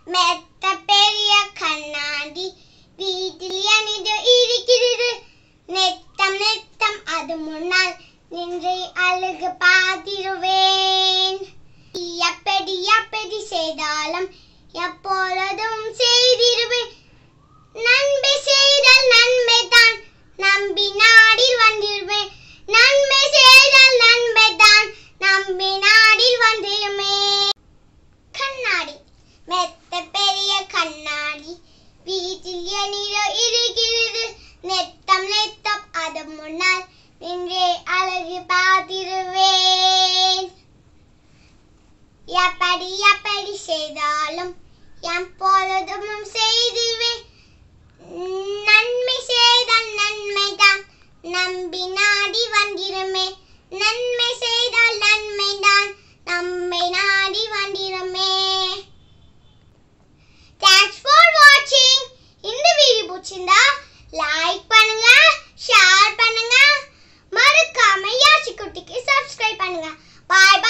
மெத்த பெரிய கண்ணாடி வீட்டில் எனது இருக்கிறது நெத்தம் நெத்தம் அது முன்னால் நின்று அழுகு பார்த்திருவேன் எப்படி எப்படி செய்தாலும் எப்பொழுதும் செய்திருவேன் நன்மை செய்தால் நன்மை தான் நம்பி நாடில் வந்திருவேன் நன்மை செய்தால் நன்மை தான் நம்பி நாடில் வந்திருமே கண்ணாடி மெத்த பெரிய கண்ணாடி வீட்டில் எனிரோ இருக்கிறது நெத்தம் நெத்தம் அது முன்னால் நின்றே அழகு பார்த்திருவேன் எப்படி எப்படி செய்தாலும் எப்பொழுதும் செய்திருவேன் நன்மை செய்தால் நன்மைதான் நம்பி நாடி வந்திருமே நன்மை செய்தால் நன்மைதான் நம்மை நாடி வந்திருமே தேங்க்ஸ் ஃபார் வாட்சிங் இந்த வீடியோ பிடிச்சிருந்தா லைக் பண்ணுங்க ஷேர் பண்ணுங்க மறக்காம யாசி குட்டிக்கு சப்ஸ்கிரைப் பண்ணுங்க பாய்